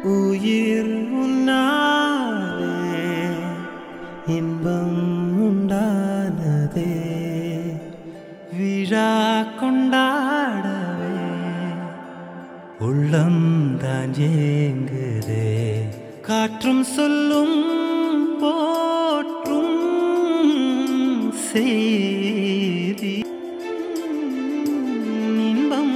உயிர் உன்னாலே இன்பம் உண்டானதே விழா கொண்டாடவே உள்ளம் தான் ஏங்குதே காற்றும் சொல்லும் போற்றும் செய்தி இன்பம்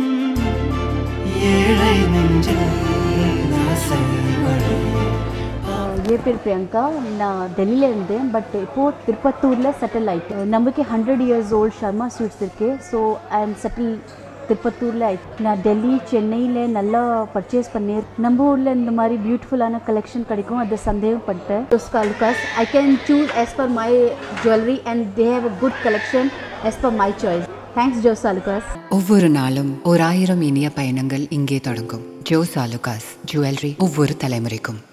ஏழை நெஞ்சில் ஆசை வழி என் பேர் பிரியங்கா நான் டெல்லியில் இருந்தேன் பட் இப்போது திருப்பத்தூரில் செட்டில் ஆயிட்டேன் நமக்கு hundred years old Sharma sweets இருக்கு ஸோ ஐ எம் செட்டில் திருப்பத்தூரில் ஆயிட்டு நான் டெல்லி சென்னையில் நல்லா பர்ச்சேஸ் பண்ணேன் நம்ம ஊரில் இந்த மாதிரி பியூட்டிஃபுல்லான கலெக்ஷன் கிடைக்கும் அது சந்தேகப்பட்டேன் Josco Lucas I can choose as per my jewellery and they have a good collection as per my choice thanks Josco Lucas ஒவ்வொரு நாளும் ஓர் ஆயிரம் இனிய பயணங்கள் இங்கே தொடங்கும் ஜோ சாலுகாஸ் ஜுவல்லரி ஒவ்வொரு தலைமுறைக்கும்